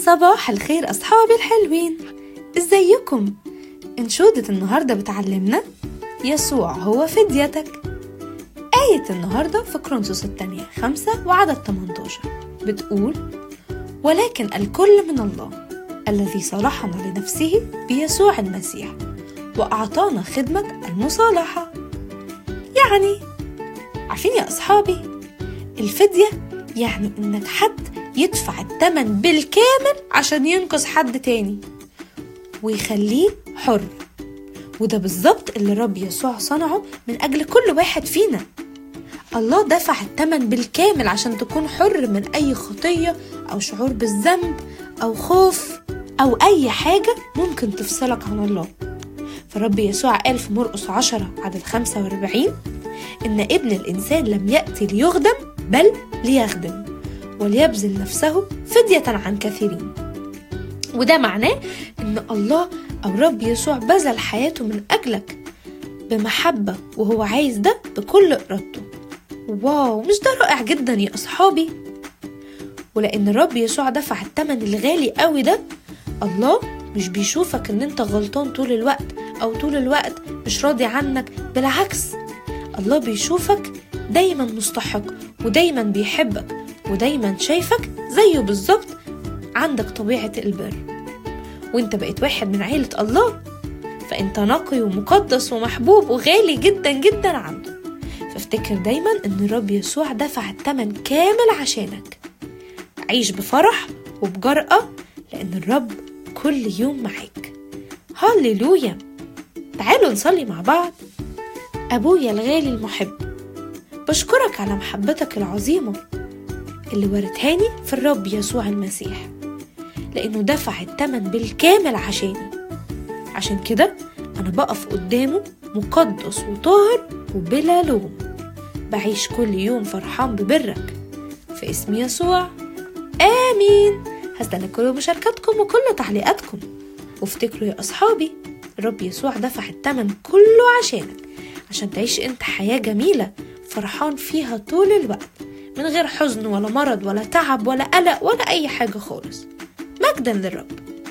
صباح الخير أصحابي الحلوين إزيكم؟ انشودة النهاردة بتعلمنا يسوع هو فديتك آية النهاردة في كرونسوس الثانية خمسة وعدد 18 بتقول ولكن الكل من الله الذي صلحنا لنفسه بيسوع المسيح وأعطانا خدمة المصالحة يعني عارفين يا أصحابي الفدية يعني إنك حد يدفع التمن بالكامل عشان ينقذ حد تاني ويخليه حر وده بالظبط اللي رب يسوع صنعه من أجل كل واحد فينا الله دفع التمن بالكامل عشان تكون حر من أي خطية أو شعور بالذنب أو خوف أو أي حاجة ممكن تفصلك عن الله فرب يسوع قال في مرقس عشرة عدد 45 إن ابن الإنسان لم يأتي ليخدم بل ليخدم وليبذل نفسه فدية عن كثيرين وده معناه إن الله أو رب يسوع بذل حياته من أجلك بمحبة وهو عايز ده بكل إرادته واو مش ده رائع جدا يا أصحابي ولأن الرب يسوع دفع التمن الغالي قوي ده الله مش بيشوفك إن أنت غلطان طول الوقت أو طول الوقت مش راضي عنك بالعكس الله بيشوفك دايما مستحق ودايما بيحبك ودايما شايفك زيه بالظبط عندك طبيعة البر وانت بقيت واحد من عيلة الله فانت نقي ومقدس ومحبوب وغالي جدا جدا عنده فافتكر دايما ان الرب يسوع دفع التمن كامل عشانك عيش بفرح وبجرأة لأن الرب كل يوم معاك هللويا تعالوا نصلي مع بعض أبويا الغالي المحب بشكرك على محبتك العظيمة اللي ورتهاني في الرب يسوع المسيح لأنه دفع التمن بالكامل عشاني عشان كده أنا بقف قدامه مقدس وطاهر وبلا لوم بعيش كل يوم فرحان ببرك في اسم يسوع آمين هستنى كل مشاركاتكم وكل تعليقاتكم وافتكروا يا أصحابي الرب يسوع دفع التمن كله عشانك عشان تعيش انت حياة جميلة فرحان فيها طول الوقت من غير حزن ولا مرض ولا تعب ولا قلق ولا أي حاجة خالص مجدا للرب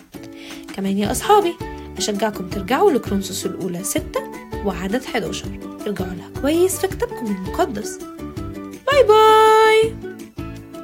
كمان يا أصحابي أشجعكم ترجعوا لكرونسوس الأولى ستة وعدد 11 ارجعوا لها كويس في كتابكم المقدس باي باي